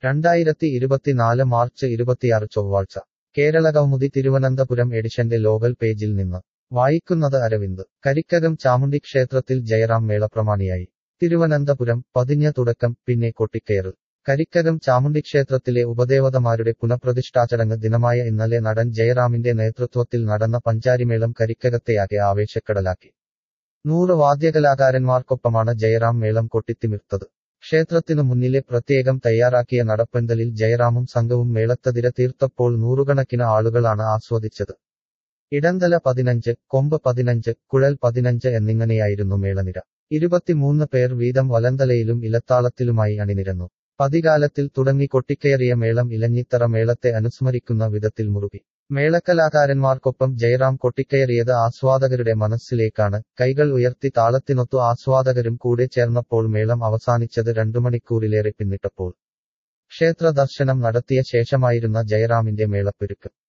രണ്ടായിരത്തി ഇരുപത്തിനാല് മാർച്ച് ഇരുപത്തിയാറ് ചൊവ്വാഴ്ച കേരള കൗമുദി തിരുവനന്തപുരം എഡിഷന്റെ ലോകൽ പേജിൽ നിന്ന് വായിക്കുന്നത് അരവിന്ദ് കരിക്കകം ചാമുണ്ഡി ക്ഷേത്രത്തിൽ ജയറാം മേളപ്രമാണിയായി തിരുവനന്തപുരം പതിഞ്ഞ തുടക്കം പിന്നെ കൊട്ടിക്കയറ് കരിക്കകം ചാമുണ്ഡി ക്ഷേത്രത്തിലെ ഉപദേവതമാരുടെ പുനഃപ്രതിഷ്ഠാചടങ്ങ് ദിനമായ ഇന്നലെ നടൻ ജയറാമിന്റെ നേതൃത്വത്തിൽ നടന്ന പഞ്ചാരിമേളം കരിക്കകത്തെയാകെ ആവേശക്കടലാക്കി നൂറ് വാദ്യകലാകാരന്മാർക്കൊപ്പമാണ് ജയറാം മേളം കൊട്ടിത്തിമിർത്തത് ക്ഷേത്രത്തിനു മുന്നിലെ പ്രത്യേകം തയ്യാറാക്കിയ നടപ്പന്തലിൽ ജയറാമും സംഘവും മേളത്തതിര തീർത്തപ്പോൾ നൂറുകണക്കിന് ആളുകളാണ് ആസ്വദിച്ചത് ഇടന്തല പതിനഞ്ച് കൊമ്പ് പതിനഞ്ച് കുഴൽ പതിനഞ്ച് എന്നിങ്ങനെയായിരുന്നു മേളനിര ഇരുപത്തിമൂന്ന് പേർ വീതം വലന്തലയിലും ഇലത്താളത്തിലുമായി അണിനിരന്നു പതികാലത്തിൽ തുടങ്ങി കൊട്ടിക്കയറിയ മേളം ഇലഞ്ഞിത്തറ മേളത്തെ അനുസ്മരിക്കുന്ന വിധത്തിൽ മുറുകി മേളക്കലാകാരന്മാർക്കൊപ്പം ജയറാം കൊട്ടിക്കയറിയത് ആസ്വാദകരുടെ മനസ്സിലേക്കാണ് കൈകൾ ഉയർത്തി താളത്തിനൊത്തു ആസ്വാദകരും കൂടെ ചേർന്നപ്പോൾ മേളം അവസാനിച്ചത് രണ്ടു മണിക്കൂറിലേറെ പിന്നിട്ടപ്പോൾ ക്ഷേത്ര ദർശനം നടത്തിയ ശേഷമായിരുന്ന ജയറാമിന്റെ മേളപ്പെരുക്ക്